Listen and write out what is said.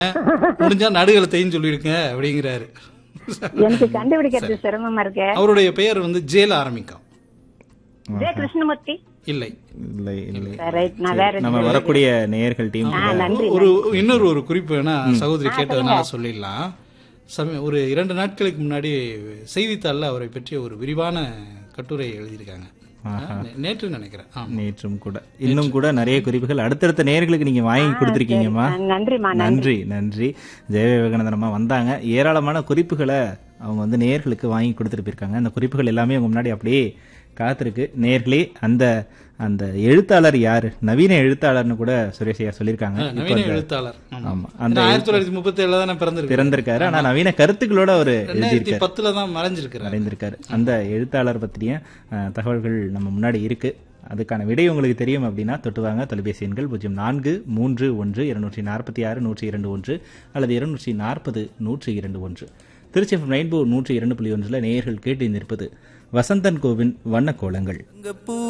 முடிஞ்சா நடுகலத்தையும் சொல்லியிருக்க அப்படிங்கிறாரு எனக்கு கண்டுபிடிக்கிறது சிரமமா இருக்கு அவருடைய பெயர் வந்து ஜேல ஆரம்பிக்கும் ஜே கிருஷ்ணமூர்த்தி இல்லை இல்லை இல்லை ரைட் நான் வேற நம்ம வரக்கூடிய நேயர்கள் டீம் ஆ, நன்றி ஒரு இன்னொரு ஒரு குறிப்பு வேணா சகோதரி கேட்டதுனால சொல்லிடலாம் சமய ஒரு இரண்டு நாட்களுக்கு முன்னாடி செய்தித்தாள்ல அவரை பற்றிய ஒரு விரிவான கட்டுரை எழுதியிருக்காங்க நே- நேற்று நினைக்கிறேன் ஆமா. நேற்றும் கூட இன்னும் கூட நிறைய குறிப்புகள் அடுத்தடுத்த நேயர்களுக்கு நீங்க வாங்கி கொடுத்துருக்கீங்கம்மா நன்றிமா நன்றி நன்றி ஜெய விவேகானந்தன் அம்மா வந்தாங்க ஏராளமான குறிப்புகளை அவங்க வந்து நேயர்களுக்கு வாங்கி கொடுத்துட்டு போயிருக்காங்க அந்த குறிப்புகள் எல்லாமே உங்க முன்னாடி அப்படியே காத்திருக்கு நேயர்களே அந்த அந்த எழுத்தாளர் யாரு நவீன எழுத்தாளர்னு கூட சுரேஷ் ஐயா சொல்லியிருக்காங்க இப்போ நவீன அந்த- எழுத்தாளர் ஆமா. ஆமா அந்த ஏன்னா ஆயிரத்தி தொள்ளாயிரத்தி முப்பத்தி ஏழுல தானே பிறந்திருக்கு பிறந்திருக்காரு ஆனா நவீன கருத்துக்களோட அவர் ரெண்டாயிரத்தி எழுதியிருக்காரு பத்துல தான் மறைஞ்சிருக்கிறார் அடைந்திருக்காரு அந்த எழுத்தாளர் பற்றிய அஹ், தகவல்கள் நம்ம முன்னாடி இருக்கு அதுக்கான விடை உங்களுக்கு தெரியும் அப்படின்னா தொட்டுவாங்க தொலைபேசி எண்கள் பூஜ்ஜியம் நான்கு மூன்று ஒன்று இருநூற்றி நாற்பத்தி ஆறு நூற்றி இரண்டு ஒன்று அல்லது இருநூற்றி நாற்பது நூற்றி இரண்டு ஒன்று திருச்சி ரெயின்போ நூற்றி இரண்டு புள்ளி ஒன்றில் நேயர்கள் கேட்டு நிற்பது வசந்தன் கோவின் வண்ண கோலங்கள்